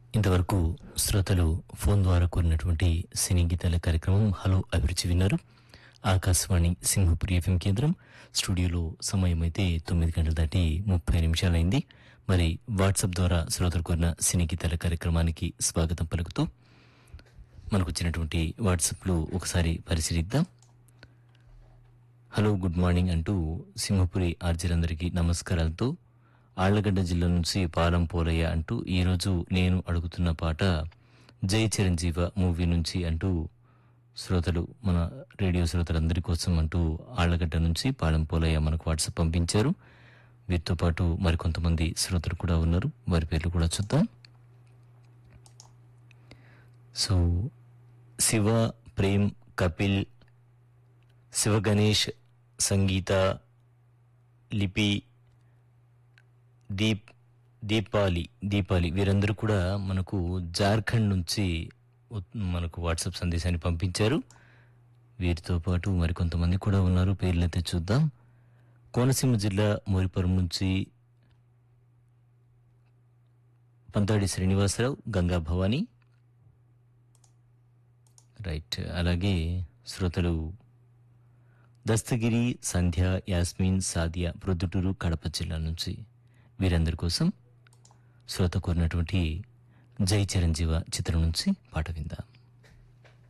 ఇంతవరకు శ్రోతలు ఫోన్ ద్వారా కోరినటువంటి సినీ గీతాల కార్యక్రమం హలో అభిరుచి విన్నారు ఆకాశవాణి సింహపురి ఎఫ్ఎం కేంద్రం స్టూడియోలో సమయం అయితే తొమ్మిది గంటల దాటి ముప్పై నిమిషాలైంది మరి వాట్సాప్ ద్వారా శ్రోతలు కోరిన సినీ గీతాల కార్యక్రమానికి స్వాగతం పలుకుతూ మనకు వచ్చినటువంటి వాట్సాప్లో ఒకసారి పరిశీలిద్దాం హలో గుడ్ మార్నింగ్ అంటూ సింహపురి ఆర్జీలందరికీ నమస్కారాలతో ఆళ్లగడ్డ జిల్లా నుంచి పాలం పోలయ్య అంటూ ఈరోజు నేను అడుగుతున్న పాట జై చిరంజీవ మూవీ నుంచి అంటూ శ్రోతలు మన రేడియో శ్రోతలందరి కోసం అంటూ ఆళ్లగడ్డ నుంచి పాలెం పోలయ్య మనకు వాట్సాప్ పంపించారు వీరితో పాటు మరికొంతమంది శ్రోతలు కూడా ఉన్నారు వారి పేర్లు కూడా చూద్దాం సో శివ ప్రేమ్ కపిల్ శివ గణేష్ సంగీత లిపి దీప్ దీపాలి దీపాలి వీరందరూ కూడా మనకు జార్ఖండ్ నుంచి ఉత్- మనకు వాట్సాప్ సందేశాన్ని పంపించారు వీరితో పాటు మరికొంతమంది కూడా ఉన్నారు పేర్లైతే చూద్దాం కోనసీమ జిల్లా మోరిపురం నుంచి పంతాడి శ్రీనివాసరావు గంగా భవానీ రైట్ అలాగే శ్రోతలు దస్తగిరి సంధ్య యాస్మిన్ సాదియా ప్రొద్దుటూరు కడప జిల్లా నుంచి వీరందరి కోసం శ్రోత కోరినటువంటి జై చిరంజీవ చిత్రం నుంచి పాట విందాం